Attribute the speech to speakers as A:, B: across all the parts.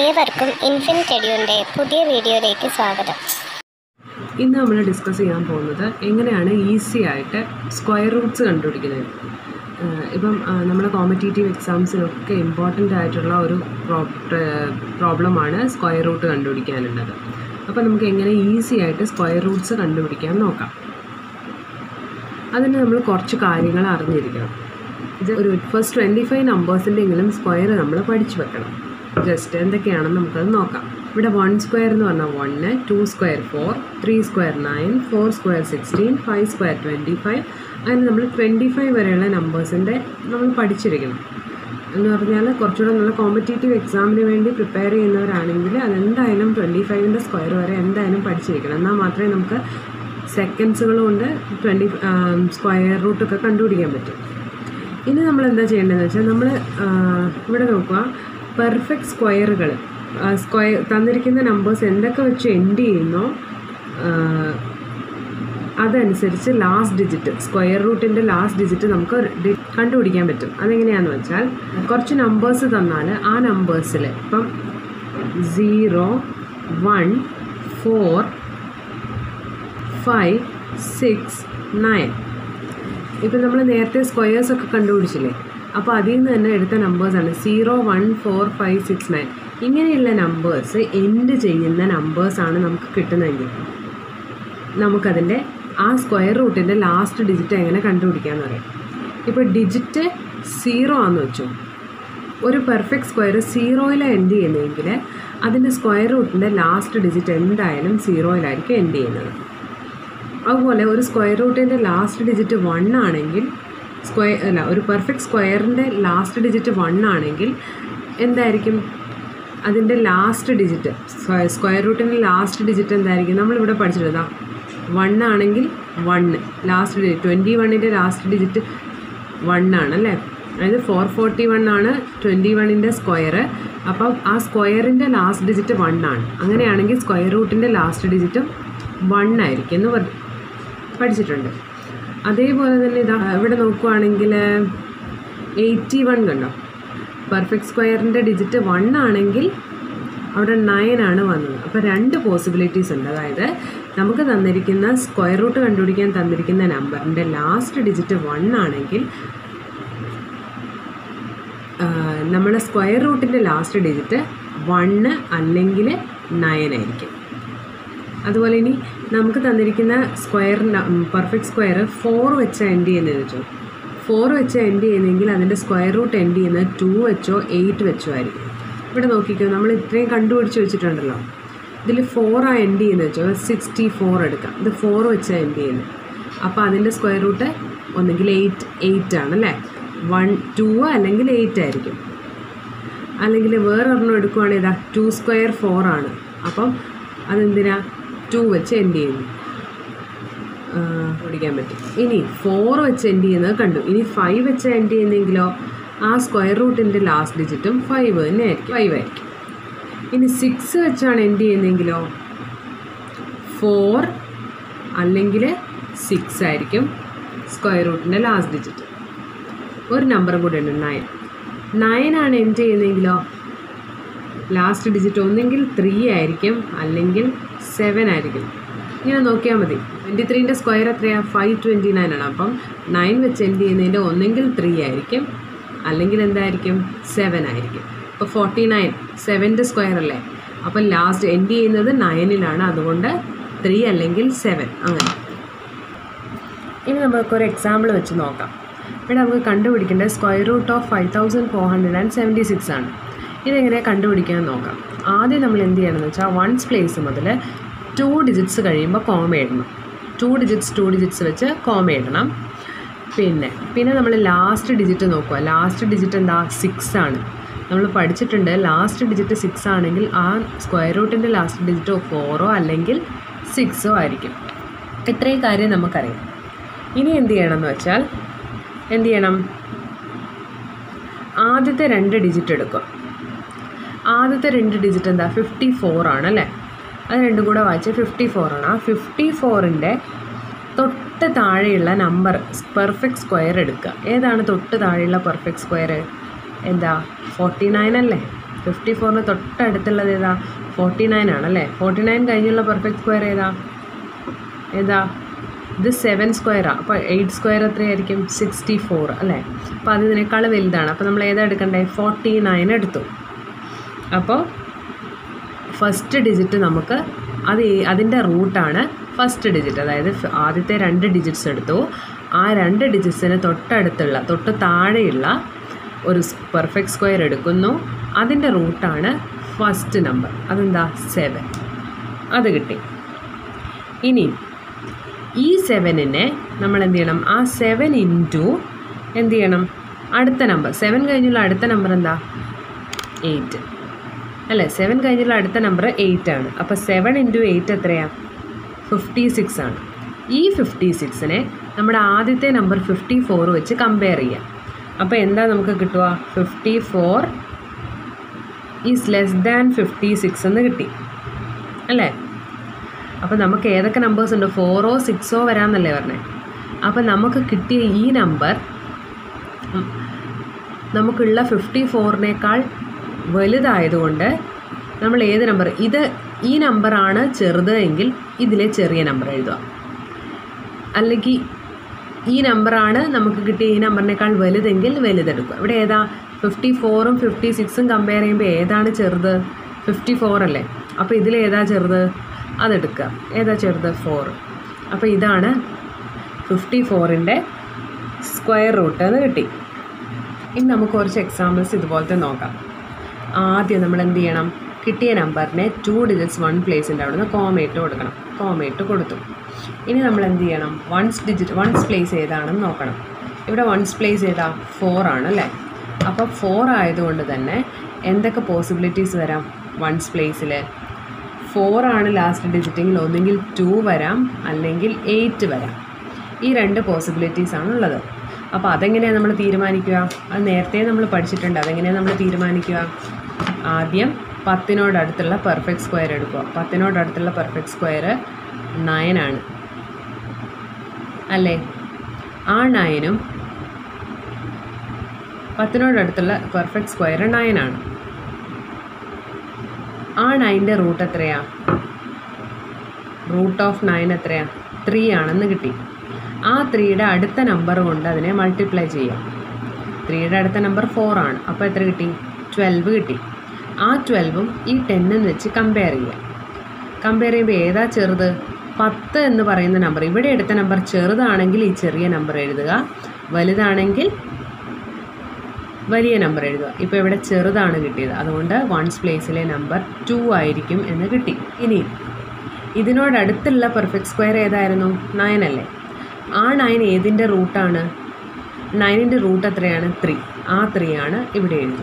A: ഏവർക്കും ഇൻഫിനിറ്റ് എഡ്യൂൻ്റെ പുതിയ വീഡിയോയിലേക്ക് സ്വാഗതം
B: ഇന്ന് നമ്മൾ ഡിസ്കസ് ചെയ്യാൻ പോകുന്നത് എങ്ങനെയാണ് ഈസി ആയിട്ട് സ്ക്വയർ റൂട്ട്സ് കണ്ടുപിടിക്കുന്നത് ആഹ് ഇപ്പം ആഹ് നമ്മുടെ കോമ്പറ്റേറ്റീവ് എക്സാംസിനൊക്കെ ഇമ്പോർട്ടൻ്റ് ആയിട്ടുള്ള ഒരു പ്രോബ്ലമാണ് സ്ക്വയർ റൂട്ട് കണ്ടുപിടിക്കാനുള്ളത് അപ്പോൾ നമുക്ക് എങ്ങനെ ഈസി ആയിട്ട് സ്ക്വയർ റൂട്ട്സ് കണ്ടുപിടിക്കാൻ നോക്കാം അതിന് നമ്മൾ കുറച്ച് കാര്യങ്ങൾ അറിഞ്ഞിരിക്കണം ഇത് ഒരു ഫസ്റ്റ് ട്വൻറ്റി ഫൈവ് നമ്പേഴ്സിൻ്റെ എങ്കിലും സ്ക്വയർ നമ്മൾ പഠിച്ചു വെക്കണം ജസ്റ്റ് എന്തൊക്കെയാണെന്ന് നമുക്കത് നോക്കാം ഇവിടെ വൺ സ്ക്വയർ എന്ന് പറഞ്ഞാൽ one two square four three square nine four square sixteen five square twenty five അങ്ങനെ നമ്മൾ ട്വൻറ്റി ഫൈവ് വരെയുള്ള നമ്പേഴ്സിൻ്റെ നമ്മൾ പഠിച്ചിരിക്കണം എന്ന് പറഞ്ഞാൽ കുറച്ചുകൂടെ നല്ല കോമ്പറ്റേറ്റീവ് എക്സാമിന് വേണ്ടി പ്രിപ്പയർ ചെയ്യുന്നവരാണെങ്കിൽ അതെന്തായാലും ട്വൻറ്റി ഫൈവിൻ്റെ സ്ക്വയർ വരെ എന്തായാലും പഠിച്ചിരിക്കണം എന്നാൽ മാത്രമേ നമുക്ക് സെക്കൻഡ്സുകൾ കൊണ്ട് ട്വൻറ്റി സ്ക്വയർ റൂട്ടൊക്കെ കണ്ടുപിടിക്കാൻ പറ്റും ഇനി നമ്മൾ എന്താ ചെയ്യേണ്ടതെന്ന് വെച്ചാൽ നമ്മൾ ഇവിടെ നോക്കുക പെർഫെക്റ്റ് സ്ക്വയറുകൾ സ്ക്വയർ തന്നിരിക്കുന്ന നമ്പേഴ്സ് എന്തൊക്കെ വെച്ച് എൻഡ് ചെയ്യുന്നോ ആ, അതനുസരിച്ച് ലാസ്റ്റ് ഡിജിറ്റ് സ്ക്വയർ റൂട്ടിൻ്റെ ലാസ്റ്റ് ഡിജിറ്റ് നമുക്ക് ഡി- കണ്ടുപിടിക്കാൻ പറ്റും അതെങ്ങനെയാണെന്ന് വെച്ചാൽ കുറച്ച് നമ്പേഴ്സ് തന്നാൽ ആ നമ്പേഴ്സിൽ ഇപ്പം zero one four five six nine ഇപ്പം നമ്മൾ നേരത്തെ സ്ക്വയേഴ്സ് ഒക്കെ കണ്ടുപിടിച്ചില്ലേ അപ്പോൾ അതിൽ നിന്ന് തന്നെ എടുത്ത നമ്പേഴ്സാണ് zero one four five six nine ഇങ്ങനെയുള്ള നമ്പേഴ്സ് എൻഡ് ചെയ്യുന്ന നമ്പേഴ്സാണ് നമുക്ക് കിട്ടുന്നതെങ്കിൽ നമുക്കതിൻ്റെ ആ സ്ക്വയർ റൂട്ടിൻ്റെ ലാസ്റ്റ് ഡിജിറ്റ് എങ്ങനെ കണ്ടുപിടിക്കാമെന്ന് പറയാം ഇപ്പോൾ ഡിജിറ്റ് സീറോ ആണെന്ന് വെച്ചു ഒരു പെർഫെക്റ്റ് സ്ക്വയർ സീറോയിലാണ് എൻഡ് ചെയ്യുന്നതെങ്കിൽ അതിൻ്റെ സ്ക്വയർ റൂട്ടിൻ്റെ ലാസ്റ്റ് ഡിജിറ്റ് എന്തായാലും സീറോയിലായിരിക്കും എൻഡ് ചെയ്യുന്നത് അതുപോലെ ഒരു സ്ക്വയർ റൂട്ടിൻ്റെ ലാസ്റ്റ് ഡിജിറ്റ് വൺ ആണെങ്കിൽ സ്ക്വയർ അല്ല ഒരു പെർഫെക്റ്റ് സ്ക്വയറിൻ്റെ ലാസ്റ്റ് ഡിജിറ്റ് വൺ ആണെങ്കിൽ എന്തായിരിക്കും അതിൻ്റെ ലാസ്റ്റ് ഡിജിറ്റ് സ്ക്വയർ റൂട്ടിൻ്റെ ലാസ്റ്റ് ഡിജിറ്റ് എന്തായിരിക്കും നമ്മളിവിടെ പഠിച്ചിട്ടുള്ളതാ വൺ ആണെങ്കിൽ വണ്ണ് ലാസ്റ്റ് ഡിജിറ്റ് ട്വൻറ്റി വണ്ണിൻ്റെ ലാസ്റ്റ് ഡിജിറ്റ് വൺ ആണ് അല്ലേ അതായത് ഫോർ ഫോർട്ടി വൺ ആണ് ട്വൻറ്റി വണ്ണിൻ്റെ സ്ക്വയർ അപ്പം ആ സ്ക്വയറിൻ്റെ ലാസ്റ്റ് ഡിജിറ്റ് വൺ ആണ് അങ്ങനെയാണെങ്കിൽ സ്ക്വയർ റൂട്ടിൻ്റെ ലാസ്റ്റ് ഡിജിറ്റും വൺ ആയിരിക്കും എന്ന് പറ- പഠിച്ചിട്ടുണ്ട് അതേപോലെ തന്നെ ഇതാ ഇവിടെ നോക്കുവാണെങ്കിൽ എയ്റ്റി വൺ കണ്ടോ പെർഫെക്റ്റ് സ്ക്വയറിൻ്റെ ഡിജിറ്റ് വൺ ആണെങ്കിൽ അവിടെ നയൻ ആണ് വന്നത് അപ്പോൾ രണ്ട് പോസിബിലിറ്റീസ് ഉണ്ട് അതായത് നമുക്ക് തന്നിരിക്കുന്ന സ്ക്വയർ റൂട്ട് കണ്ടുപിടിക്കാൻ തന്നിരിക്കുന്ന നമ്പറിൻ്റെ ലാസ്റ്റ് ഡിജിറ്റ് വൺ ആണെങ്കിൽ നമ്മുടെ സ്ക്വയർ റൂട്ടിൻ്റെ ലാസ്റ്റ് ഡിജിറ്റ് വണ്ണ് അല്ലെങ്കിൽ നയൻ ആയിരിക്കും അതുപോലെ ഇനി നമുക്ക് തന്നിരിക്കുന്ന സ്ക്വയർ പെർഫെക്റ്റ് സ്ക്വയർ ഫോർ വെച്ച് എൻഡ് ചെയ്യുന്നത് വെച്ചോ ഫോർ വെച്ച് എൻഡ് ചെയ്യുന്നെങ്കിൽ അതിൻ്റെ സ്ക്വയർ റൂട്ട് എൻഡ് ചെയ്യുന്നത് ടു വെച്ചോ എയ്റ്റ് വെച്ചോ ആയിരിക്കും ഇവിടെ നോക്കിക്കോ നമ്മൾ ഇത്രയും കണ്ടുപിടിച്ച് വെച്ചിട്ടുണ്ടല്ലോ ഇതിൽ ഫോറാ എൻഡ് ചെയ്യുന്നത് വെച്ചോ സിക്സ്റ്റി ഫോർ എടുക്കാം ഇത് ഫോർ വെച്ച് എൻഡ് ചെയ്യുന്നത് അപ്പോൾ അതിൻ്റെ സ്ക്വയർ റൂട്ട് ഒന്നുകിൽ എയ്റ്റ് എയ്റ്റ് ആണ് അല്ലേ വൺ ടു അല്ലെങ്കിൽ എയ്റ്റ് ആയിരിക്കും അല്ലെങ്കിൽ വേറൊരെണ്ണം എടുക്കുവാണെങ്കിൽ ഇതാ ടു സ്ക്വയർ ഫോർ ആണ് അപ്പം അതെന്തിനാ ടു വെച്ച് എൻഡ് ചെയ്യുന്നു ആ, പിടിക്കാൻ പറ്റും ഇനി ഫോർ വെച്ച് എൻഡ് ചെയ്യുന്നത് കണ്ടു ഇനി ഫൈവ് വെച്ച് എൻഡ് ചെയ്യുന്നെങ്കിലോ ആ സ്ക്വയർ റൂട്ടിൻ്റെ ലാസ്റ്റ് ഡിജിറ്റും ഫൈവ് തന്നെ ആയിരിക്കും ഫൈവ് ആയിരിക്കും ഇനി സിക്സ് വെച്ചാണ് എൻഡ് ചെയ്യുന്നതെങ്കിലോ ഫോർ അല്ലെങ്കിൽ സിക്സ് ആയിരിക്കും സ്ക്വയർ റൂട്ടിൻ്റെ ലാസ്റ്റ് ഡിജിറ്റ് ഒരു നമ്പറും കൂടെ ഉണ്ട് നയൻ നയൻ ആണ് എൻഡ് ചെയ്യുന്നതെങ്കിലോ ലാസ്റ്റ് ഡിജിറ്റ് ഒന്നെങ്കിൽ ത്രീ ആയിരിക്കും അല്ലെങ്കിൽ സെവൻ ആയിരിക്കും ഇങ്ങനെ നോക്കിയാൽ മതി ട്വൻറ്റി ത്രീൻ്റെ സ്ക്വയർ എത്രയാണ് ഫൈവ് ട്വൻറ്റി നയൻ ആണ് അപ്പം നയൻ വെച്ച് എൻഡ് ചെയ്യുന്നതിൻ്റെ ഒന്നെങ്കിൽ ത്രീ ആയിരിക്കും അല്ലെങ്കിൽ എന്തായിരിക്കും സെവൻ ആയിരിക്കും അപ്പോൾ ഫോർട്ടി നയൻ സെവൻ്റെ സ്ക്വയർ അല്ലേ അപ്പം ലാസ്റ്റ് എൻഡ് ചെയ്യുന്നത് നയനിലാണ് അതുകൊണ്ട് ത്രീ അല്ലെങ്കിൽ സെവൻ അങ്ങനെ ഇനി നമുക്കൊരു എക്സാമ്പിൾ വെച്ച് നോക്കാം ഇവിടെ നമുക്ക് കണ്ടുപിടിക്കേണ്ടത് square root of five thousand four hundred and seventy six ആണ് ഇതെങ്ങനെ കണ്ടുപിടിക്കാൻ നോക്കാം ആദ്യം നമ്മൾ എന്ത് ചെയ്യണമെന്ന് വെച്ചാൽ വൺസ് പ്ലേസ് മുതൽ ടു ഡിജിറ്റ്സ് കഴിയുമ്പോൾ കോമ ഇടണം ടു ഡിജിറ്റ്സ് ടു ഡിജിറ്റ്സ് വെച്ച് കോമ ഇടണം പിന്നെ പിന്നെ നമ്മൾ ലാസ്റ്റ് ഡിജിറ്റ് നോക്കുക ലാസ്റ്റ് ഡിജിറ്റ് എന്താ സിക്സ് ആണ് നമ്മൾ പഠിച്ചിട്ടുണ്ട് ലാസ്റ്റ് ഡിജിറ്റ് സിക്സ് ആണെങ്കിൽ ആ സ്ക്വയർ റൂട്ടിൻ്റെ ലാസ്റ്റ് ഡിജിറ്റ് ഫോറോ അല്ലെങ്കിൽ സിക്സോ ആയിരിക്കും ഇത്രയും കാര്യം നമുക്കറിയാം ഇനി എന്ത് ചെയ്യണമെന്ന് വെച്ചാൽ എന്ത് ചെയ്യണം ആദ്യത്തെ രണ്ട് ഡിജിറ്റ് എടുക്കുക ആദ്യത്തെ രണ്ട് ഡിജിറ്റ് എന്താ ഫിഫ്റ്റി ഫോർ ആണ് അല്ലേ അത് രണ്ടും കൂടെ വായിച്ച് ഫിഫ്റ്റി ഫോർ ആണ് ആ ഫിഫ്റ്റി ഫോറിൻ്റെ തൊട്ട് താഴെയുള്ള നമ്പർ പെർഫെക്റ്റ് സ്ക്വയർ എടുക്കുക ഏതാണ് തൊട്ട് താഴെയുള്ള പെർഫെക്റ്റ് സ്ക്വയർ എന്താ ഫോർട്ടി നയൻ അല്ലേ ഫിഫ്റ്റി ഫോറിന് തൊട്ടടുത്തുള്ളത് ഏതാ ഫോർട്ടി നയൻ ആണല്ലേ ഫോർട്ടി നയൻ കഴിഞ്ഞുള്ള പെർഫെക്റ്റ് സ്ക്വയർ ഏതാ ഏതാ ഇത് സെവൻ സ്ക്വയറാണ് അപ്പോൾ എയ്റ്റ് സ്ക്വയർ എത്രയായിരിക്കും സിക്സ്റ്റി ഫോർ അല്ലേ അപ്പോൾ അത് ഇതിനേക്കാൾ വലുതാണ് അപ്പോൾ നമ്മൾ ഏതാ എടുക്കണ്ടേ ഫോർട്ടി നയൻ എടുത്തു അപ്പോൾ ഫസ്റ്റ് ഡിജിറ്റ് നമുക്ക് അത് ഈ- അതിൻ്റെ റൂട്ടാണ് ഫസ്റ്റ് ഡിജിറ്റ് അതായത് ഫ- ആദ്യത്തെ രണ്ട് ഡിജിറ്റ്സ് എടുത്തു ആ രണ്ട് ഡിജിറ്റ്സിന് തൊട്ടടുത്തുള്ള തൊട്ട് താഴെയുള്ള ഒരു പെർഫെക്റ്റ് സ്ക്വയർ എടുക്കുന്നു അതിൻ്റെ റൂട്ടാണ് ഫസ്റ്റ് നമ്പർ അതെന്താ സെവൻ അത് കിട്ടി ഇനി ഈ സെവനിനെ നമ്മൾ എന്ത് ചെയ്യണം ആ സെവൻ ഇൻറ്റു എന്ത് ചെയ്യണം അടുത്ത നമ്പർ സെവൻ കഴിഞ്ഞുള്ള അടുത്ത നമ്പർ എന്താ എയ്റ്റ് അല്ലേ സെവൻ കഴിഞ്ഞുള്ള അടുത്ത നമ്പർ എയ്റ്റ് ആണ് അപ്പോൾ സെവൻ ഇൻറ്റു എയ്റ്റ് എത്രയാണ് ഫിഫ്റ്റി സിക്സ് ആണ് ഈ ഫിഫ്റ്റി സിക്സിനെ നമ്മുടെ ആദ്യത്തെ നമ്പർ ഫിഫ്റ്റി ഫോർ വെച്ച് കമ്പയർ ചെയ്യാം അപ്പോൾ എന്താ നമുക്ക് കിട്ടുക fifty four is less than fifty six എന്ന് കിട്ടി അല്ലേ അപ്പോൾ നമുക്ക് ഏതൊക്കെ നമ്പേഴ്സ് ഉണ്ട് ഫോറോ സിക്സോ വരാമെന്നല്ലേ പറഞ്ഞേ അപ്പോൾ നമുക്ക് കിട്ടിയ ഈ നമ്പർ നമുക്കുള്ള ഫിഫ്റ്റി ഫോറിനേക്കാൾ വലുതായതുകൊണ്ട് നമ്മൾ ഏത് നമ്പർ ഇത് ഈ നമ്പറാണ് ചെറുത് എങ്കിൽ ഇതിലെ ചെറിയ നമ്പർ എഴുതുക അല്ലെങ്കിൽ ഈ നമ്പറാണ് നമുക്ക് കിട്ടിയ ഈ നമ്പറിനേക്കാൾ വലുതെങ്കിൽ വലുതെടുക്കുക ഇവിടെ ഏതാ ഫിഫ്റ്റി ഫോറും ഫിഫ്റ്റി സിക്സും കമ്പയർ ചെയ്യുമ്പോൾ ഏതാണ് ചെറുത് ഫിഫ്റ്റി ഫോർ അല്ലേ അപ്പോൾ ഇതിൽ ഏതാ ചെറുത് അതെടുക്കുക ഏതാ ചെറുത് ഫോർ അപ്പോൾ ഇതാണ് ഫിഫ്റ്റി ഫോറിൻ്റെ സ്ക്വയർ റൂട്ട് എന്ന് കിട്ടി ഇനി നമുക്ക് കുറച്ച് എക്സാമ്പിൾസ് ഇതുപോലത്തെ നോക്കാം ആദ്യം നമ്മൾ എന്ത് ചെയ്യണം കിട്ടിയ നമ്പറിനെ ടു ഡിജിറ്റ്സ് വൺ പ്ലേസിൻ്റെ അവിടുന്ന് കോമേറ്റ് കൊടുക്കണം കോമേറ്റ് കൊടുത്തു ഇനി നമ്മൾ എന്ത് ചെയ്യണം വൺസ് ഡിജിറ്റ് വൺസ് പ്ലേസ് ഏതാണെന്ന് നോക്കണം ഇവിടെ വൺസ് പ്ലേസ് ഏതാ ഫോർ ആണ് അല്ലേ അപ്പോൾ ഫോർ ആയതുകൊണ്ട് തന്നെ എന്തൊക്കെ പോസിബിലിറ്റീസ് വരാം വൺസ് പ്ലേസിൽ ഫോർ ആണ് ലാസ്റ്റ് ഡിജിറ്റെങ്കിൽ ഒന്നുകിൽ ടു വരാം അല്ലെങ്കിൽ എയ്റ്റ് വരാം ഈ രണ്ട് പോസിബിലിറ്റീസ് ആണ് ഉള്ളത് അപ്പോൾ അതെങ്ങനെയാണ് നമ്മൾ തീരുമാനിക്കുക അത് നേരത്തെ നമ്മൾ പഠിച്ചിട്ടുണ്ട് അതെങ്ങനെയാണ് നമ്മൾ തീരുമാനിക്കുക ആദ്യം പത്തിനോടടുത്തുള്ള പെർഫെക്റ്റ് സ്ക്വയർ എടുക്കുക പത്തിനോടടുത്തുള്ള പെർഫെക്റ്റ് സ്ക്വയർ നയൻ ആണ് അല്ലേ ആ നയനും പത്തിനോടടുത്തുള്ള പെർഫെക്റ്റ് സ്ക്വയർ നയൻ ആണ് ആ നയൻ്റെ റൂട്ട് എത്രയാ റൂട്ട് ഓഫ് നയൻ എത്രയാ ത്രീ ആണെന്ന് കിട്ടി ആ ത്രീയുടെ അടുത്ത നമ്പർ കൊണ്ട് അതിനെ മൾട്ടിപ്ലൈ ചെയ്യാം ത്രീയുടെ അടുത്ത നമ്പർ ഫോർ ആണ് അപ്പോൾ എത്ര കിട്ടി ട്വൽവ് കിട്ടി ആ ട്വൽവും ഈ ടെന്നും വെച്ച് കമ്പയർ ചെയ്യാം കമ്പയർ ചെയ്യുമ്പോൾ ഏതാ ചെറുത് പത്ത് എന്ന് പറയുന്ന നമ്പർ ഇവിടെ എടുത്ത നമ്പർ ചെറുതാണെങ്കിൽ ഈ ചെറിയ നമ്പർ എഴുതുക വലുതാണെങ്കിൽ വലിയ നമ്പർ എഴുതുക ഇപ്പോൾ ഇവിടെ ചെറുതാണ് കിട്ടിയത് അതുകൊണ്ട് വൺസ് പ്ലേസിലെ നമ്പർ ടു ആയിരിക്കും എന്ന് കിട്ടി ഇനി ഇതിനോടടുത്തുള്ള പെർഫെക്റ്റ് സ്ക്വയർ ഏതായിരുന്നു നയൻ അല്ലേ ആ നയൻ ഏതിൻ്റെ റൂട്ടാണ് നയനിൻ്റെ റൂട്ട് എത്രയാണ് ത്രീ ആ ത്രീ ആണ് ഇവിടെ എഴുതുക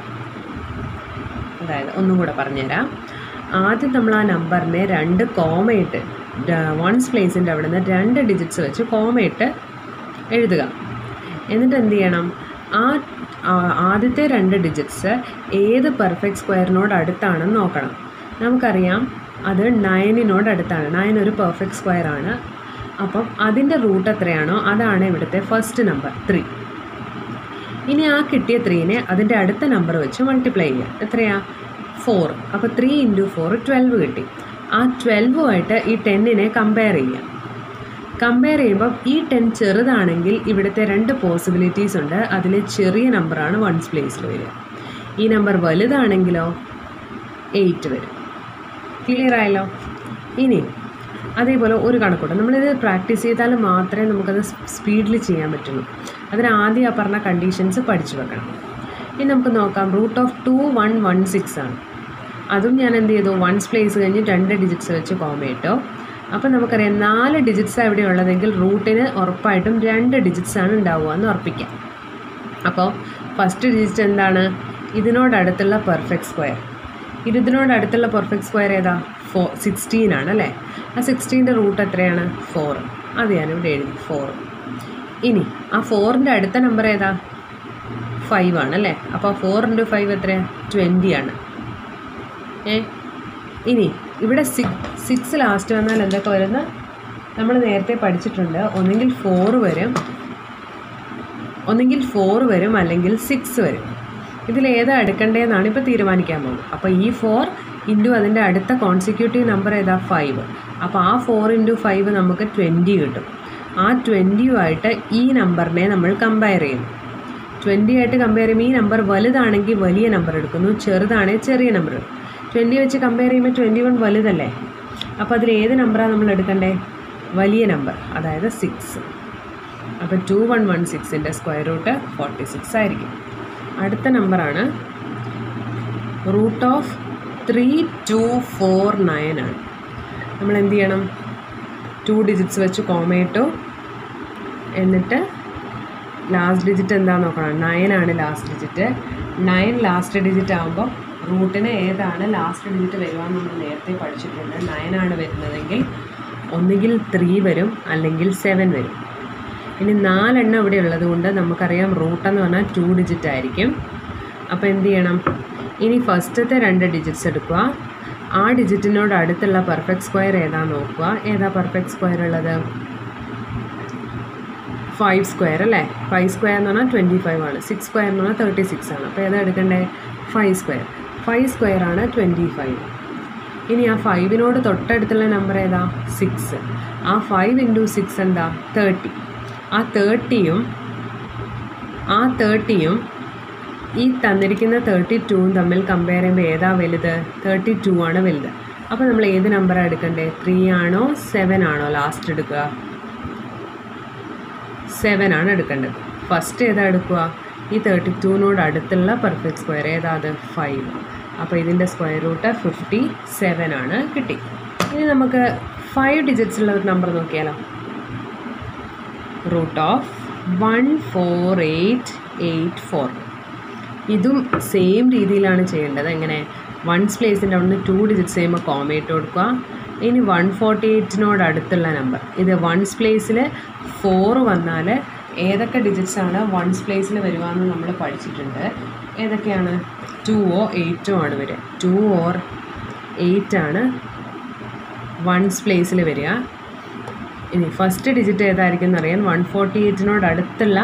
B: അതായത് ഒന്നും കൂടെ പറഞ്ഞുതരാം ആദ്യം നമ്മൾ ആ നമ്പറിനെ രണ്ട് കോമയിട്ട് വൺസ് പ്ലേസിൻ്റെ അവിടെ നിന്ന് രണ്ട് ഡിജിറ്റ്സ് വെച്ച് കോമയിട്ട് എഴുതുക എന്നിട്ട് എന്ത് ചെയ്യണം ആ ആ- ആദ്യത്തെ രണ്ട് ഡിജിറ്റ്സ് ഏത് പെർഫെക്റ്റ് സ്ക്വയറിനോട് അടുത്താണെന്ന് നോക്കണം നമുക്കറിയാം അത് നയനിനോട് അടുത്താണ് നയൻ ഒരു പെർഫെക്റ്റ് സ്ക്വയർ ആണ് അപ്പം അതിൻ്റെ റൂട്ട് എത്രയാണോ അതാണ് ഇവിടുത്തെ ഫസ്റ്റ് നമ്പർ ത്രീ ഇനി ആ കിട്ടിയ ത്രീനെ അതിൻ്റെ അടുത്ത നമ്പർ വെച്ച് മൾട്ടിപ്ലൈ ചെയ്യുക എത്രയാ ഫോർ അപ്പോൾ ത്രീ ഇൻറ്റു ഫോർ ട്വൽവ് കിട്ടി ആ ട്വൽവുമായിട്ട് ഈ ടെന്നിനെ കമ്പയർ ചെയ്യാം കമ്പയർ ചെയ്യുമ്പം ഈ ടെൻ ചെറുതാണെങ്കിൽ ഇവിടുത്തെ രണ്ട് പോസിബിലിറ്റീസ് ഉണ്ട് അതിലെ ചെറിയ നമ്പറാണ് വൺസ് പ്ലേസിൽ വരിക ഈ നമ്പർ വലുതാണെങ്കിലോ എയ്റ്റ് വരും ക്ലിയർ ആയല്ലോ ഇനി അതേപോലെ ഒരു കണക്കൂട്ടം നമ്മളിത് പ്രാക്ടീസ് ചെയ്താൽ മാത്രമേ നമുക്കത് സ്പീഡിൽ ചെയ്യാൻ പറ്റുള്ളൂ അതിന് ആദ്യം ആ പറഞ്ഞ കണ്ടീഷൻസ് പഠിച്ചു വെക്കണം ഇനി നമുക്ക് നോക്കാം root of two one one six ആണ് അതും ഞാൻ എന്ത് ചെയ്തു വൺസ് പ്ലേസ് കഴിഞ്ഞ് രണ്ട് ഡിജിറ്റ്സ് വെച്ച് കോമയിട്ടോ അപ്പോൾ നമുക്കറിയാം നാല് ഡിജിറ്റ്സ് അവിടെ ഉള്ളതെങ്കിൽ റൂട്ടിന് ഉറപ്പായിട്ടും രണ്ട് ഡിജിറ്റ്സ് ആണ് ഉണ്ടാവുക എന്ന് ഉറപ്പിക്കാം അപ്പോൾ ഫസ്റ്റ് ഡിജിറ്റ് എന്താണ് ഇതിനോടടുത്തുള്ള പെർഫെക്റ്റ് സ്ക്വയർ ഇത് ഇതിനോടടുത്തുള്ള പെർഫെക്റ്റ് സ്ക്വയർ ഏതാ ഫോ സിക്സ്റ്റീൻ ആണ് അല്ലേ ആ സിക്സ്റ്റീൻ്റെ റൂട്ട് എത്രയാണ് ഫോർ അത് ഞാനിവിടെ എഴുതി ഫോർ ഇനി ആ ഫോറിൻ്റെ അടുത്ത നമ്പർ ഏതാ ഫൈവ് ആണ് അല്ലേ അപ്പോൾ ഫോർ ഇൻറ്റു ഫൈവ് എത്രയാണ് ട്വൻറ്റി ആണ് ഏ ഇനി ഇവിടെ സിക്സ് സിക്സ് ലാസ്റ്റ് വന്നാൽ എന്തൊക്കെ വരുന്ന നമ്മൾ നേരത്തെ പഠിച്ചിട്ടുണ്ട് ഒന്നെങ്കിൽ ഫോർ വരും ഒന്നെങ്കിൽ ഫോർ വരും അല്ലെങ്കിൽ സിക്സ് വരും ഇതിൽ ഏതാ എടുക്കേണ്ടതെന്നാണ് ഇപ്പോൾ തീരുമാനിക്കാൻ പോകുന്നത് അപ്പോൾ ഈ ഫോർ ഇൻറ്റു അതിൻ്റെ അടുത്ത കോൺസിക്യൂട്ടീവ് നമ്പർ ഏതാ ഫൈവ് അപ്പോൾ ആ ഫോർ ഇൻറ്റു ഫൈവ് നമുക്ക് ട്വൻറ്റി കിട്ടും ആ ട്വൻറ്റിയുമായിട്ട് ഈ നമ്പറിനെ നമ്മൾ കമ്പയർ ചെയ്യും ട്വൻറ്റി ആയിട്ട് കമ്പയർ ചെയ്യുമ്പോൾ ഈ നമ്പർ വലുതാണെങ്കിൽ വലിയ നമ്പർ എടുക്കുന്നു ചെറുതാണെങ്കിൽ ചെറിയ നമ്പർ എടുക്കും ട്വൻറ്റി വെച്ച് കമ്പയർ ചെയ്യുമ്പോൾ ട്വൻറ്റി വൺ വലുതല്ലേ അപ്പോൾ അതിൽ ഏത് നമ്പറാണ് നമ്മൾ എടുക്കണ്ടേ വലിയ നമ്പർ അതായത് സിക്സ് അപ്പോൾ ടു വൺ വൺ സിക്സിൻ്റെ സ്ക്വയർ റൂട്ട് ഫോർട്ടി സിക്സ് ആയിരിക്കും അടുത്ത നമ്പറാണ് root of three two four nine ആണ് നമ്മൾ എന്ത് ചെയ്യണം ടു ഡിജിറ്റ്സ് വെച്ച് കോമയിട്ടു എന്നിട്ട് ലാസ്റ്റ് ഡിജിറ്റ് എന്താണെന്ന് നോക്കണം നയൻ ആണ് last digit nine last digit ആകുമ്പോൾ റൂട്ടിന് ഏതാണ് ലാസ്റ്റ് ഡിജിറ്റ് വരിക എന്ന് നമ്മൾ നേരത്തെ പഠിച്ചിട്ടുണ്ട് നയൻ ആണ് വരുന്നതെങ്കിൽ ഒന്നുകിൽ ത്രീ വരും അല്ലെങ്കിൽ സെവൻ വരും ഇനി നാലെണ്ണം ഇവിടെ ഉള്ളത് കൊണ്ട് നമുക്കറിയാം റൂട്ട് എന്ന് പറഞ്ഞാൽ ടു ഡിജിറ്റ് ആയിരിക്കും അപ്പോൾ എന്ത് ചെയ്യണം ഇനി ഫസ്റ്റത്തെ രണ്ട് ഡിജിറ്റ്സ് എടുക്കുക ആ ഡിജിറ്റിനോട് അടുത്തുള്ള പെർഫെക്റ്റ് സ്ക്വയർ ഏതാ നോക്കുക ഏതാ പെർഫെക്റ്റ് സ്ക്വയർ ഉള്ളത് ഫൈവ് സ്ക്വയർ അല്ലേ ഫൈവ് സ്ക്വയർ എന്ന് പറഞ്ഞാൽ ട്വൻറ്റി ഫൈവ് ആണ് സിക്സ് സ്ക്വയർ എന്ന് പറഞ്ഞാൽ തേർട്ടി സിക്സ് ആണ് അപ്പോൾ ഏതാ എടുക്കണ്ടേ ഫൈവ് സ്ക്വയർ ഫൈവ് സ്ക്വയർ ആണ് ട്വൻറ്റി ഫൈവ് ഇനി ആ ഫൈവിനോട് തൊട്ടടുത്തുള്ള നമ്പർ ഏതാ സിക്സ് ആ ഫൈവ് ഇൻറ്റു സിക്സ് എന്താ തേർട്ടി ആ തേർട്ടിയും ആ തേർട്ടിയും ഈ തന്നിരിക്കുന്ന തേർട്ടി ടൂവും തമ്മിൽ കമ്പയർ ചെയ്യുമ്പോൾ ഏതാ വലുത് തേർട്ടി ടു ആണ് വലുത് അപ്പോൾ നമ്മൾ ഏത് നമ്പറാണ് എടുക്കണ്ടേ ത്രീ ആണോ സെവൻ ആണോ ലാസ്റ്റ് എടുക്കുക സെവൻ ആണ് എടുക്കേണ്ടത് ഫസ്റ്റ് ഏതാ എടുക്കുക ഈ തേർട്ടി ടൂവിനോട് അടുത്തുള്ള പെർഫെക്റ്റ് സ്ക്വയർ ഏതാ അത് ഫൈവ് അപ്പോൾ ഇതിൻ്റെ സ്ക്വയർ റൂട്ട് ഫിഫ്റ്റി സെവൻ ആണ് കിട്ടി ഇനി നമുക്ക് ഫൈവ് ഡിജിറ്റ്സ് ഉള്ള ഒരു നമ്പർ നോക്കിയാലോ root of one four eight eight four ഇതും സെയിം രീതിയിലാണ് ചെയ്യേണ്ടത് എങ്ങനെ വൺസ് പ്ലേസിൻ്റെ അവിടെ നിന്ന് ടു ഡിജിറ്റ്സ് ചെയ്യുമ്പോൾ കോമേറ്റ് കൊടുക്കുക ഇനി വൺ ഫോർട്ടി എയ്റ്റിനോട് അടുത്തുള്ള നമ്പർ ഇത് വൺസ് പ്ലേസിൽ ഫോർ വന്നാൽ ഏതൊക്കെ ഡിജിറ്റ്സ് ആണ് വൺസ് പ്ലേസിൽ വരുവാന്ന് നമ്മൾ പഠിച്ചിട്ടുണ്ട് ഏതൊക്കെയാണ് ടുവോ എയ്റ്റോ ആണ് വരിക ടു ഓർ എയ്റ്റ് ആണ് വൺസ് പ്ലേസിൽ വരിക ഇനി ഫസ്റ്റ് ഡിജിറ്റ് ഏതായിരിക്കും എന്നറിയാൻ വൺ ഫോർട്ടി എയ്റ്റിനോട് അടുത്തുള്ള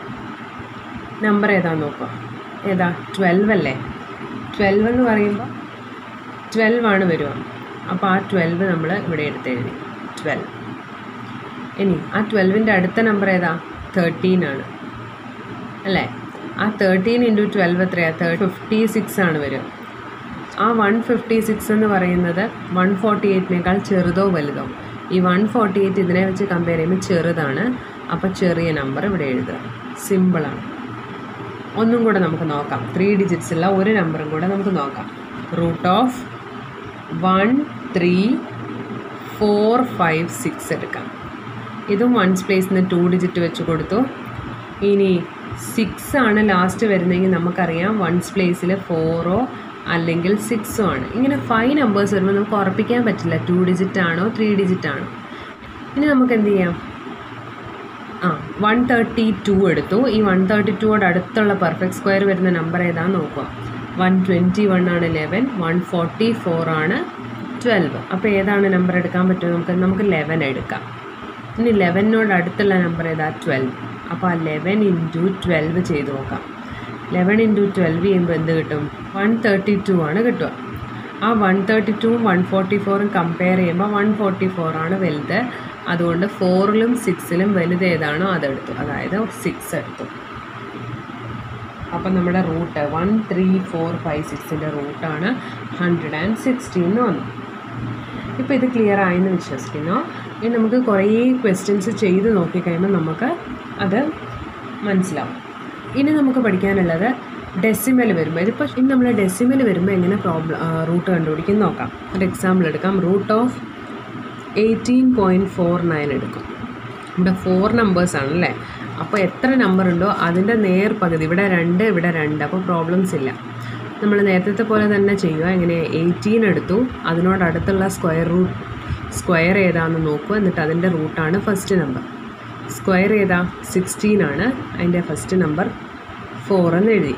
B: നമ്പർ ഏതാന്ന് നോക്കുക ഏതാ ട്വൽവ് അല്ലേ ട്വൽവ് എന്ന് പറയുമ്പോൾ ട്വൽവ് ആണ് വരിക അപ്പോൾ ആ ട്വൽവ് നമ്മൾ ഇവിടെ എടുത്ത് എഴുതി ട്വൽവ് ഇനി ആ ട്വൽവിൻ്റെ അടുത്ത നമ്പർ ഏതാ തേർട്ടീൻ ആണ് അല്ലേ ആ തേർട്ടീൻ ഇൻറ്റു ട്വൽവ് എത്രയാണ് തേർട്ടി ഫിഫ്റ്റി സിക്സ് ആണ് വരിക ആ വൺ ഫിഫ്റ്റി സിക്സ് എന്ന് പറയുന്നത് വൺ ഫോർട്ടി എയ്റ്റിനേക്കാൾ ചെറുതോ വലുതോ ഈ വൺ ഫോർട്ടി എയ്റ്റ് ഇതിനെ വെച്ച് കമ്പയർ ചെയ്യുമ്പോൾ ചെറുതാണ് അപ്പോൾ ചെറിയ നമ്പർ ഇവിടെ എഴുതുക സിമ്പിളാണ് ഒന്നും കൂടെ നമുക്ക് നോക്കാം ത്രീ ഡിജിറ്റ്സ് ഉള്ള ഒരു നമ്പറും കൂടെ നമുക്ക് നോക്കാം root of one three four five six എടുക്കാം ഇതും വൺസ് പ്ലേസിൽ നിന്ന് ടു ഡിജിറ്റ് വെച്ച് കൊടുത്തു ഇനി സിക്സ് ആണ് ലാസ്റ്റ് വരുന്നതെങ്കിൽ നമുക്കറിയാം വൺസ് പ്ലേസിൽ ഫോറോ അല്ലെങ്കിൽ സിക്സോ ആണ് ഇങ്ങനെ ഫൈവ് നമ്പേഴ്സ് വരുമ്പോൾ നമുക്ക് ഉറപ്പിക്കാൻ പറ്റില്ല ടു ഡിജിറ്റ് ആണോ ത്രീ ഡിജിറ്റ് ആണോ ഇനി നമുക്ക് എന്ത് ചെയ്യാം ആ വൺ തേർട്ടി ടു എടുത്തു ഈ വൺ തേർട്ടി ടുവോട് അടുത്തുള്ള പെർഫെക്റ്റ് സ്ക്വയർ വരുന്ന നമ്പർ ഏതാണെന്ന് നോക്കുക വൺ ട്വൻറ്റി വൺ ആണ് ലെവൻ വൺ ഫോർട്ടി ഫോർ ആണ് ട്വൽവ് അപ്പോൾ ഏതാണ് നമ്പർ എടുക്കാൻ പറ്റുമോ നമുക്ക് നമുക്ക് ലെവൻ എടുക്കാം ഇനി ലെവനോട് അടുത്തുള്ള നമ്പർ ഏതാ ട്വൽവ് അപ്പോൾ ആ ലെവൻ ഇൻറ്റു ട്വൽവ് ചെയ്ത് നോക്കാം ലെവൻ ഇൻറ്റു ട്വൽവ് ചെയ്യുമ്പോൾ എന്ത് കിട്ടും വൺ തേർട്ടി ടു ആണ് കിട്ടുക ആ വൺ തേർട്ടി ടുവും വൺ ഫോർട്ടി ഫോറും കമ്പയർ ചെയ്യുമ്പോൾ വൺ ഫോർട്ടി ഫോർ ആണ് വലുത് അതുകൊണ്ട് ഫോറിലും സിക്സിലും വലുത് ഏതാണോ അതെടുത്തു അതായത് സിക്സ് എടുത്തു അപ്പം നമ്മുടെ root one three four five സിക്സിൻ്റെ റൂട്ടാണ് ഹൺഡ്രഡ് ആൻഡ് സിക്സ്റ്റീൻ എന്ന് വന്നു ഇപ്പോൾ ഇത് ക്ലിയർ ആയെന്ന് വിശ്വസിക്കുന്നു ഇനി നമുക്ക് കുറേ ക്വസ്റ്റ്യൻസ് ചെയ്ത് നോക്കിക്കഴിയുമ്പോൾ നമുക്ക് അത് മനസ്സിലാവും ഇനി നമുക്ക് പഠിക്കാനുള്ളത് ഡെസിമൽ വരുമ്പോൾ ഇതിപ്പോൾ ഇനി നമ്മൾ ഡെസിമൽ വരുമ്പോൾ എങ്ങനെ പ്രോബ്ലം റൂട്ട് കണ്ടുപിടിക്കും നോക്കാം ഒരു എക്സാമ്പിൾ എടുക്കാം root of eighteen point four nine എടുക്കും ഇവിടെ ഫോർ നമ്പേഴ്സ് ആണല്ലേ അപ്പോൾ എത്ര നമ്പർ ഉണ്ടോ അതിൻ്റെ നേർ പകുതി ഇവിടെ രണ്ട് ഇവിടെ രണ്ട് അപ്പോൾ പ്രോബ്ലംസ് ഇല്ല നമ്മൾ നേരത്തെ പോലെ തന്നെ ചെയ്യുക എങ്ങനെ എയ്റ്റീൻ എടുത്തു അതിനോട് അടുത്തുള്ള സ്ക്വയർ റൂട്ട് സ്ക്വയർ ഏതാണെന്ന് നോക്കുക എന്നിട്ട് അതിൻ്റെ റൂട്ടാണ് ഫസ്റ്റ് നമ്പർ സ്ക്വയർ ഏതാ സിക്സ്റ്റീൻ ആണ് അതിൻ്റെ ഫസ്റ്റ് നമ്പർ ഫോർ എന്ന് എഴുതി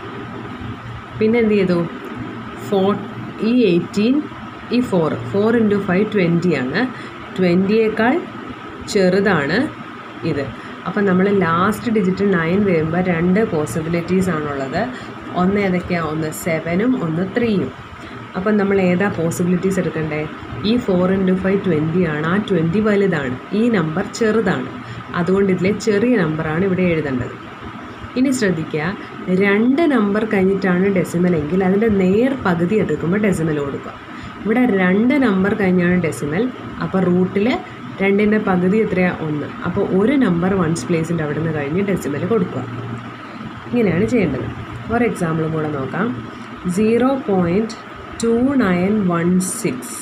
B: പിന്നെ എന്ത് ചെയ്തു ഫോർ ഈ എയ്റ്റീൻ ഈ four four into five twenty ആണ് ട്വൻറ്റിയേക്കാൾ ചെറുതാണ് ഇത് അപ്പം നമ്മൾ ലാസ്റ്റ് ഡിജിറ്റ് നയൻ വരുമ്പോൾ രണ്ട് പോസിബിലിറ്റീസ് ആണുള്ളത് ഒന്ന് ഏതൊക്കെയാണ് ഒന്ന് സെവനും ഒന്ന് ത്രീയും അപ്പം നമ്മൾ ഏതാ പോസിബിലിറ്റീസ് എടുക്കണ്ടേ ഈ ഫോർ ഇൻറ്റു ഫൈവ് ട്വൻറ്റി ആണ് ആ ട്വൻറ്റി വലുതാണ് ഈ നമ്പർ ചെറുതാണ് അതുകൊണ്ട് ഇതിലെ ചെറിയ നമ്പറാണ് ഇവിടെ എഴുതേണ്ടത് ഇനി ശ്രദ്ധിക്കുക രണ്ട് നമ്പർ കഴിഞ്ഞിട്ടാണ് ഡെസിമൽ എങ്കിൽ അതിൻ്റെ നേർ പകുതി എടുക്കുമ്പോൾ ഡെസിമൽ കൊടുക്കുക ഇവിടെ രണ്ട് നമ്പർ കഴിഞ്ഞാണ് ഡെസിമൽ അപ്പോൾ റൂട്ടിൽ രണ്ടിൻ്റെ പകുതി എത്രയാണ് ഒന്ന് അപ്പോൾ ഒരു നമ്പർ വൺസ് പ്ലേസിൻ്റെ അവിടെ നിന്ന് കഴിഞ്ഞ് ഡെസിമൽ കൊടുക്കുക ഇങ്ങനെയാണ് ചെയ്യേണ്ടത് ഒരു എക്സാമ്പിളും കൂടെ നോക്കാം zero point two nine one six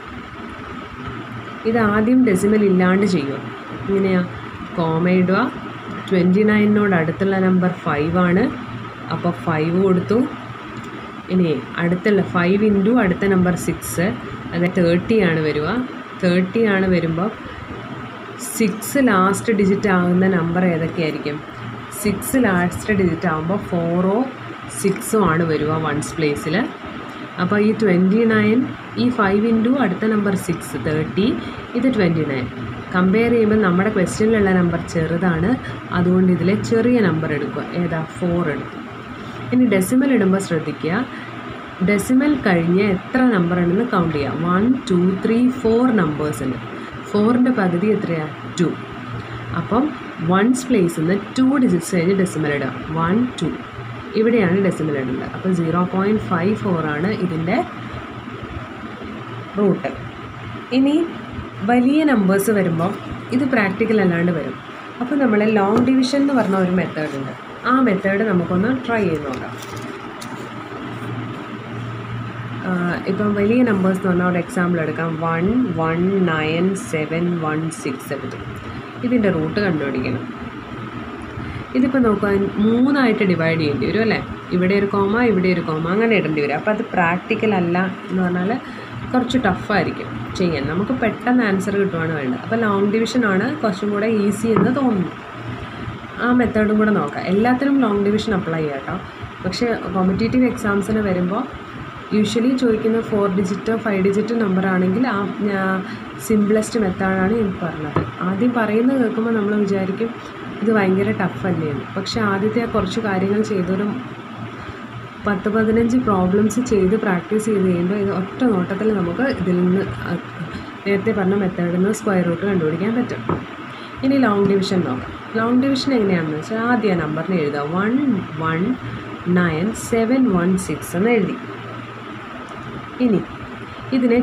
B: ഇത് ആദ്യം ഡെസിമൽ ഇല്ലാണ്ട് ചെയ്യുക ഇങ്ങനെയാ കോമ ഇടുക ട്വൻറ്റി നയനിനോട് അടുത്തുള്ള നമ്പർ ഫൈവ് ആണ് അപ്പോൾ ഫൈവ് കൊടുത്തു ഇനി അടുത്തുള്ള ഫൈവ് ഇൻറ്റു അടുത്ത നമ്പർ സിക്സ് അത് തേർട്ടി ആണ് വരിക തേർട്ടി ആണ് വരുമ്പോൾ സിക്സ് ലാസ്റ്റ് ഡിജിറ്റ് ആകുന്ന നമ്പർ ഏതൊക്കെയായിരിക്കും സിക്സ് ലാസ്റ്റ് ഡിജിറ്റ് ആകുമ്പോൾ ഫോറോ സിക്സോ ആണ് വരിക വൺസ് പ്ലേസിൽ അപ്പോൾ ഈ ട്വൻറ്റി നയൻ ഈ ഫൈവ് ഇൻറ്റു അടുത്ത നമ്പർ സിക്സ് തേർട്ടി ഇത് ട്വൻറ്റി നയൻ കമ്പയർ ചെയ്യുമ്പോൾ നമ്മുടെ ക്വസ്റ്റ്യനിലുള്ള നമ്പർ ചെറുതാണ് അതുകൊണ്ട് ഇതിലെ ചെറിയ നമ്പർ എടുക്കുക ഏതാ ഫോർ എടുക്കും ഇനി ഡെസിമൽ ഇടുമ്പോൾ ശ്രദ്ധിക്കുക ഡെസിമൽ കഴിഞ്ഞ് എത്ര നമ്പർ ഉണ്ടെന്ന് കൗണ്ട് ചെയ്യുക വൺ ടു ത്രീ ഫോർ നമ്പേഴ്സിന് ഫോറിൻ്റെ പകുതി എത്രയാണ് ടു അപ്പം വൺസ് പ്ലേസിൽ നിന്ന് ടു ഡിജിറ്റ്സ് കഴിഞ്ഞ് ഡെസിമൽ ഇടുക വൺ ടു ഇവിടെയാണ് ഡെസിമൽ ഇടേണ്ടത് അപ്പോൾ സീറോ പോയിൻറ്റ് ഫൈവ് ഫോറാണ് ഇതിൻ്റെ റൂട്ട് ഇനി വലിയ നമ്പേഴ്സ് വരുമ്പോൾ ഇത് പ്രാക്ടിക്കൽ അല്ലാണ്ട് വരും അപ്പോൾ നമ്മൾ ലോങ് ഡിവിഷൻ എന്ന് പറഞ്ഞ ഒരു മെത്തേഡ് ഉണ്ട് ആ മെത്തേഡ് നമുക്കൊന്ന് ട്രൈ ചെയ്ത് നോക്കാം ഇപ്പം വലിയ നമ്പേഴ്സ് എന്ന് പറഞ്ഞാൽ ഒരു എക്സാമ്പിൾ എടുക്കാം one one nine seven one six എടുത്തു ഇതിൻ്റെ റൂട്ട് കണ്ടുപിടിക്കണം ഇതിപ്പോൾ നോക്കുക മൂന്നായിട്ട് ഡിവൈഡ് ചെയ്യേണ്ടി വരും അല്ലേ ഇവിടെ ഒരു കോമ ഇവിടെ ഒരു കോമ അങ്ങനെ ഇടേണ്ടി വരും അപ്പോൾ അത് പ്രാക്ടിക്കൽ അല്ല എന്ന് പറഞ്ഞാൽ കുറച്ച് ടഫായിരിക്കും ചെയ്യാൻ നമുക്ക് പെട്ടെന്ന് ആൻസർ കിട്ടുവാണ് വേണ്ടത് അപ്പോൾ ലോങ് ഡിവിഷൻ ആണ് കുറച്ചും കൂടെ ഈസി എന്ന് തോന്നുന്നു ആ മെത്തേഡും കൂടെ നോക്കാം എല്ലാത്തിനും ലോങ് ഡിവിഷൻ അപ്ലൈ ചെയ്യാം കേട്ടോ പക്ഷേ കോമ്പറ്റേറ്റീവ് എക്സാംസിന് വരുമ്പോൾ യൂഷ്വലി ചോദിക്കുന്ന ഫോർ ഡിജിറ്റോ ഫൈവ് ഡിജിറ്റ് നമ്പർ ആണെങ്കിൽ ആ സിംപ്ലസ്റ്റ് മെത്തേഡാണ് ഞാൻ പറഞ്ഞത് ആദ്യം പറയുന്നത് കേൾക്കുമ്പോൾ നമ്മൾ വിചാരിക്കും ഇത് ഭയങ്കര ടഫല്ലേ എന്ന് പക്ഷേ ആദ്യത്തെ ആ കുറച്ച് കാര്യങ്ങൾ ചെയ്തൊരു പത്ത് പതിനഞ്ച് പ്രോബ്ലംസ് ചെയ്ത് പ്രാക്ടീസ് ചെയ്ത് കഴിയുമ്പോൾ ഇത് ഒറ്റ നോട്ടത്തിൽ നമുക്ക് ഇതിൽ നിന്ന് അഹ് നേരത്തെ പറഞ്ഞ മെത്തേഡിൽ നിന്ന് സ്ക്വയർ റൂട്ട് കണ്ടുപിടിക്കാൻ പറ്റും ഇനി ലോങ് ഡിവിഷൻ നോക്കാം ലോങ് ഡിവിഷൻ എങ്ങനെയാണെന്ന് വെച്ചാൽ ആദ്യം നമ്പറിന് എഴുതുക one one nine seven one six എന്ന് എഴുതി ഇനി ഇതിനെ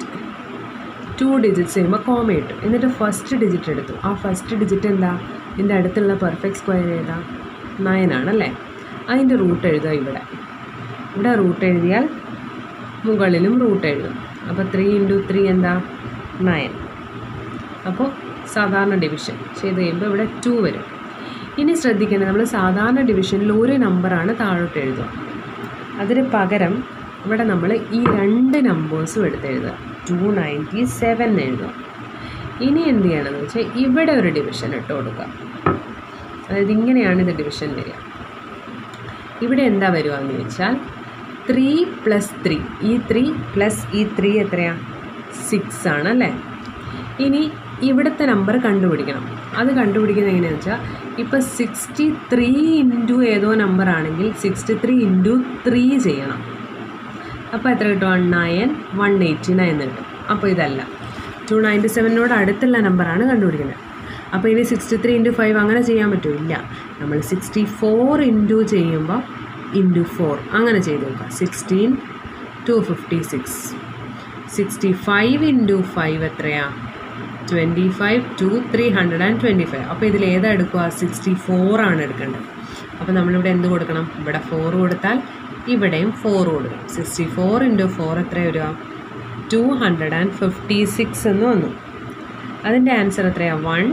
B: ടു ഡിജിറ്റ്സ് ചെയ്യുമ്പോൾ കോമ ഇട്ടു എന്നിട്ട് ഫസ്റ്റ് ഡിജിറ്റ് എടുത്തു ആ ഫസ്റ്റ് ഡിജിറ്റ് എന്താ ഇതിൻ്റെ അടുത്തുള്ള പെർഫെക്റ്റ് സ്ക്വയർ ഏതാ നയൻ ആണല്ലേ അതിൻ്റെ റൂട്ട് എഴുതുക ഇവിടെ ഇവിടെ റൂട്ട് എഴുതിയാൽ മുകളിലും റൂട്ട് എഴുതും അപ്പോൾ ത്രീ ഇൻറ്റു ത്രീ എന്താ നയൻ അപ്പോൾ സാധാരണ ഡിവിഷൻ ചെയ്ത് കഴിയുമ്പോൾ ഇവിടെ ടു വരും ഇനി ശ്രദ്ധിക്കേണ്ടത് നമ്മൾ സാധാരണ ഡിവിഷനിൽ ഒരു നമ്പറാണ് താഴോട്ട് എഴുതുക അതിന് പകരം ഇവിടെ നമ്മൾ ഈ രണ്ട് നമ്പേഴ്സും എടുത്ത് എഴുതുക ടു നയൻറ്റി സെവൻ എഴുതുക ഇനി എന്ത് ചെയ്യണമെന്ന് വെച്ചാൽ ഇവിടെ ഒരു ഡിവിഷൻ ഇട്ട് കൊടുക്കുക അതായത് ഇങ്ങനെയാണ് ഇത് ഡിവിഷൻ വരിക ഇവിടെ എന്താ വരിക എന്ന് വെച്ചാൽ ത്രീ പ്ലസ് ത്രീ ഈ ത്രീ പ്ലസ് ഈ ത്രീ എത്രയാണ് സിക്സ് ആണ് അല്ലേ ഇനി ഇവിടുത്തെ നമ്പർ കണ്ടുപിടിക്കണം അത് കണ്ടുപിടിക്കുന്നത് എങ്ങനെയാണെന്ന് വെച്ചാൽ ഇപ്പോൾ സിക്സ്റ്റി ത്രീ ഇൻറ്റു ഏതോ നമ്പർ ആണെങ്കിൽ സിക്സ്റ്റി ത്രീ ഇൻറ്റു ത്രീ ചെയ്യണം അപ്പോൾ എത്ര കിട്ടും നയൻ വൺ എയ്റ്റി നയൻ കിട്ടും അപ്പോൾ ഇതല്ല ടു നയൻറ്റി സെവനോട് അടുത്തുള്ള നമ്പറാണ് കണ്ടുപിടിക്കുന്നത് അപ്പോൾ ഇനി സിക്സ്റ്റി ത്രീ ഇൻറ്റു ഫൈവ് അങ്ങനെ ചെയ്യാൻ പറ്റുമോ ഇല്ല നമ്മൾ സിക്സ്റ്റി ഫോർ ഇൻറ്റു ചെയ്യുമ്പോൾ ഇൻറ്റു ഫോർ അങ്ങനെ ചെയ്ത് നോക്കുക sixteen two fifty six sixty five into five എത്രയാണ് twenty five two three hundred and twenty five അപ്പോൾ ഇതിൽ ഏതാ എടുക്കുക സിക്സ്റ്റി ഫോർ ആണ് എടുക്കേണ്ടത് അപ്പോൾ നമ്മളിവിടെ എന്ത് കൊടുക്കണം ഇവിടെ ഫോർ കൊടുത്താൽ ഇവിടെയും ഫോർ കൊടുക്കണം സിക്സ്റ്റി ഫോർ ഇൻറ്റു ഫോർ എത്ര വരിക two hundred and fifty six എന്ന് വന്നു അതിൻ്റെ ആൻസർ എത്രയാണ് വൺ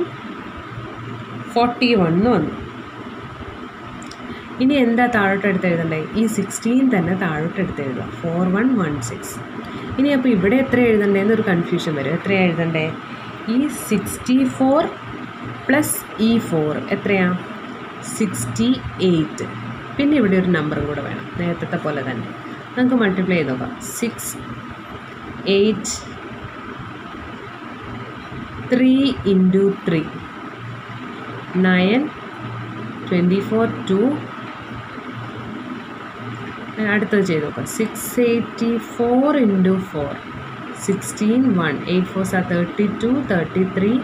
B: ഫോർട്ടി വൺ എന്ന് വന്നു ഇനി എന്താ താഴോട്ട് എടുത്ത് എഴുതണ്ടേ ഈ സിക്സ്റ്റീൻ തന്നെ താഴോട്ട് എടുത്ത് എഴുതുക ഫോർ വൺ വൺ സിക്സ് ഇനി അപ്പോൾ ഇവിടെ എത്ര എഴുതണ്ടേ എന്നൊരു കൺഫ്യൂഷൻ വരും എത്ര എഴുതണ്ടേ ഈ സിക്സ്റ്റി ഫോർ പ്ലസ് ഈ ഫോർ എത്രയാണ് സിക്സ്റ്റി എയ്റ്റ് പിന്നെ ഇവിടെ ഒരു നമ്പറും കൂടെ വേണം നേരത്തെ പോലെ തന്നെ നമുക്ക് മൾട്ടിപ്ലൈ ചെയ്ത് നോക്കാം six eight three into three nine twenty four two ഞാൻ അടുത്തത് ചെയ്ത് നോക്കാം six eighty four into four sixteen one eight four sir thirty two thirty three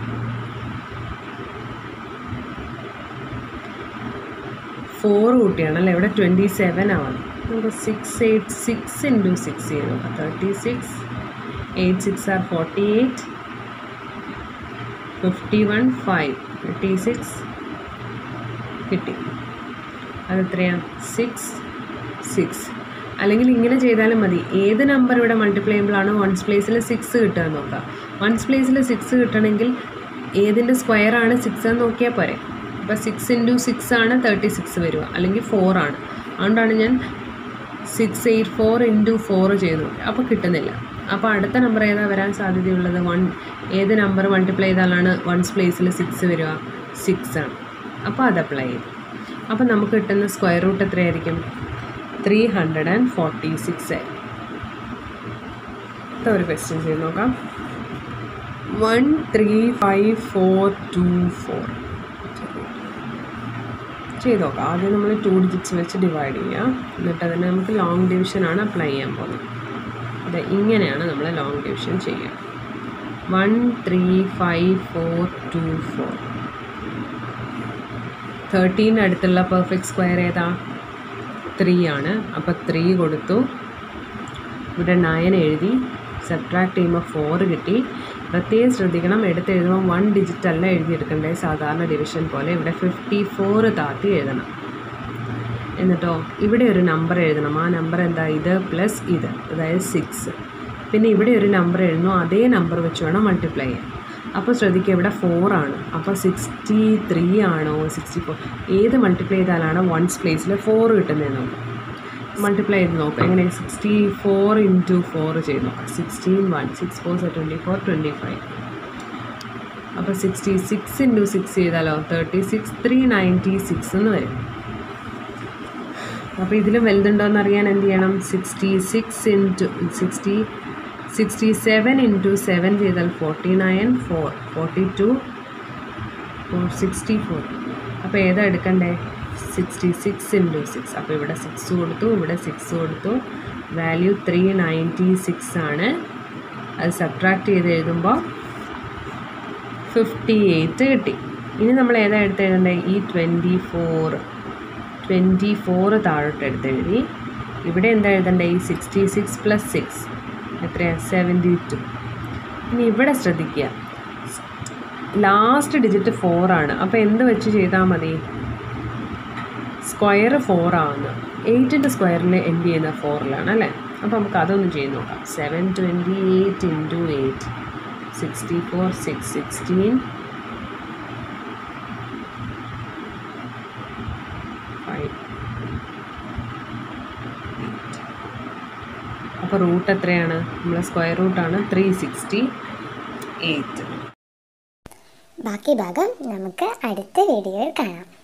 B: four കൂട്ടിയാണ് അല്ലേ ഇവിടെ ട്വൻറ്റി സെവൻ ആവണം നമുക്ക് six eight six into six ചെയ്ത് നോക്കാം thirty six eight six are forty eight fifty one five fifty six കിട്ടി അതെത്രയാണ് six six അല്ലെങ്കിൽ ഇങ്ങനെ ചെയ്താലും മതി ഏത് നമ്പർ ഇവിടെ മൾട്ടിപ്ലൈ ചെയ്യുമ്പോഴാണ് വൺസ് പ്ലേസിൽ സിക്സ് കിട്ടുക എന്ന് നോക്കുക വൺസ് പ്ലേസിൽ സിക്സ് കിട്ടണമെങ്കിൽ ഏതിൻ്റെ സ്ക്വയർ ആണ് സിക്സ് എന്ന് നോക്കിയാൽ പോരെ അപ്പോൾ സിക്സ് ഇൻറ്റു സിക്സ് ആണ് തേർട്ടി സിക്സ് വരിക അല്ലെങ്കിൽ ഫോർ ആണ് അതുകൊണ്ടാണ് ഞാൻ six eight four into four ചെയ്തു അപ്പോൾ കിട്ടുന്നില്ല അപ്പോൾ അടുത്ത നമ്പർ ഏതാ വരാൻ സാധ്യതയുള്ളത് വൺ ഏത് നമ്പർ മൾട്ടിപ്ലൈ ചെയ്താലാണ് വൺസ് പ്ലേസിൽ സിക്സ് വരിക സിക്സ് ആണ് അപ്പോൾ അത് അപ്ലൈ ചെയ്തു അപ്പോൾ നമുക്ക് കിട്ടുന്ന സ്ക്വയർ റൂട്ട് എത്രയായിരിക്കും three hundred and forty six ആയിരിക്കും അടുത്ത ഒരു ക്വസ്റ്റ്യൻ ചെയ്ത് നോക്കാം one three five four two four ചെയ്ത് നോക്കാം ആദ്യം നമ്മൾ ടു ഡിജിറ്റ്സ് വെച്ച് ഡിവൈഡ് ചെയ്യുക എന്നിട്ട് അതിന് നമുക്ക് ലോങ് ഡിവിഷനാണ് അപ്ലൈ ചെയ്യാൻ പോകുന്നത് അത് ഇങ്ങനെയാണ് നമ്മൾ ലോങ് ഡിവിഷൻ ചെയ്യുക one three five four two four തേർട്ടീൻ്റെ അടുത്തുള്ള പെർഫെക്റ്റ് സ്ക്വയർ ഏതാ ത്രീ ആണ് അപ്പോൾ ത്രീ കൊടുത്തു ഇവിടെ നയൻ എഴുതി സബ്ട്രാക്ട് ചെയ്യുമ്പോൾ ഫോർ കിട്ടി പ്രത്യേകം ശ്രദ്ധിക്കണം എടുത്ത് എഴുതുമ്പോൾ വൺ ഡിജിറ്റ് അല്ല എഴുതിയെടുക്കേണ്ടത് സാധാരണ ഡിവിഷൻ പോലെ ഇവിടെ ഫിഫ്റ്റി ഫോർ താത്തി എഴുതണം എന്നിട്ടോ ഇവിടെ ഒരു നമ്പർ എഴുതണം ആ നമ്പർ എന്താ ഇത് പ്ലസ് ഇത് അതായത് സിക്സ് പിന്നെ ഇവിടെ ഒരു നമ്പർ എഴുതുന്നു അതേ നമ്പർ വെച്ച് വേണം മൾട്ടിപ്ലൈ ചെയ്യാൻ അപ്പോൾ ശ്രദ്ധിക്കുക ഇവിടെ ഫോർ ആണ് അപ്പോൾ സിക്സ്റ്റി ത്രീ ആണോ സിക്സ്റ്റി ഫോർ ഏത് മൾട്ടിപ്ലൈ ചെയ്താലാണ് വൺസ് പ്ലേസിൽ ഫോർ കിട്ടുന്നത് നോക്കാം മൾട്ടിപ്ലൈ ചെയ്ത് നോക്കാം എങ്ങനെ സിക്സ്റ്റി ഫോർ ഇൻറ്റു ഫോർ ചെയ്ത് നോക്കാം sixteen one six four twenty four twenty five അപ്പോൾ സിക്സ്റ്റി സിക്സ് ഇൻറ്റു സിക്സ് ചെയ്താലോ thirty six three ninety six എന്ന് വരും അപ്പോൾ ഇതിലും വലുതുണ്ടോ എന്ന് അറിയാൻ എന്ത് ചെയ്യണം sixty six into sixty sixty seven into seven ചെയ്താൽ forty nine four forty two four sixty four അപ്പോൾ ഏതാ എടുക്കണ്ടേ സിക്സ്റ്റി സിക്സ് ഇൻറ്റു സിക്സ് അപ്പോൾ ഇവിടെ സിക്സ് കൊടുത്തു ഇവിടെ സിക്സ് കൊടുത്തു വാല്യൂ ത്രീ നയൻറ്റി സിക്സ് ആണ് അത് സബ്ട്രാക്ട് ചെയ്ത് എഴുതുമ്പോൾ ഫിഫ്റ്റി എയ്റ്റ് കിട്ടി ഇനി നമ്മൾ ഏതാ എടുത്ത് എഴുതേണ്ടത് ഈ ട്വൻറ്റി ഫോർ ട്വൻറ്റി ഫോർ താഴോട്ട് എടുത്ത് എഴുതി ഇവിടെ എന്താ എഴുതണ്ടേ ഈ സിക്സ്റ്റി സിക്സ് പ്ലസ് സിക്സ് എത്രയാണ് സെവൻറ്റി ടു ഇനി ഇവിടെ ശ്രദ്ധിക്കുക ലാസ്റ്റ് ഡിജിറ്റ് ഫോർ ആണ് അപ്പോൾ എന്ത് വെച്ച് ചെയ്താൽ മതി സ്ക്വയർ ഫോർ ആവുന്നു എയ്റ്റിൻ്റെ സ്ക്വയറിൽ എൻഡ് ചെയ്യുന്ന ഫോറിലാണ് അല്ലേ അപ്പോൾ നമുക്ക് അതൊന്ന് ചെയ്ത് നോക്കാം seven twenty eight into eight sixty four six sixteen five അപ്പോൾ റൂട്ട് എത്രയാണ് നമ്മളെ സ്ക്വയർ റൂട്ടാണ് ത്രീ സിക്സ്റ്റി എയ്റ്റ്
A: ബാക്കി ഭാഗം നമുക്ക് അടുത്ത വീഡിയോയിൽ കാണാം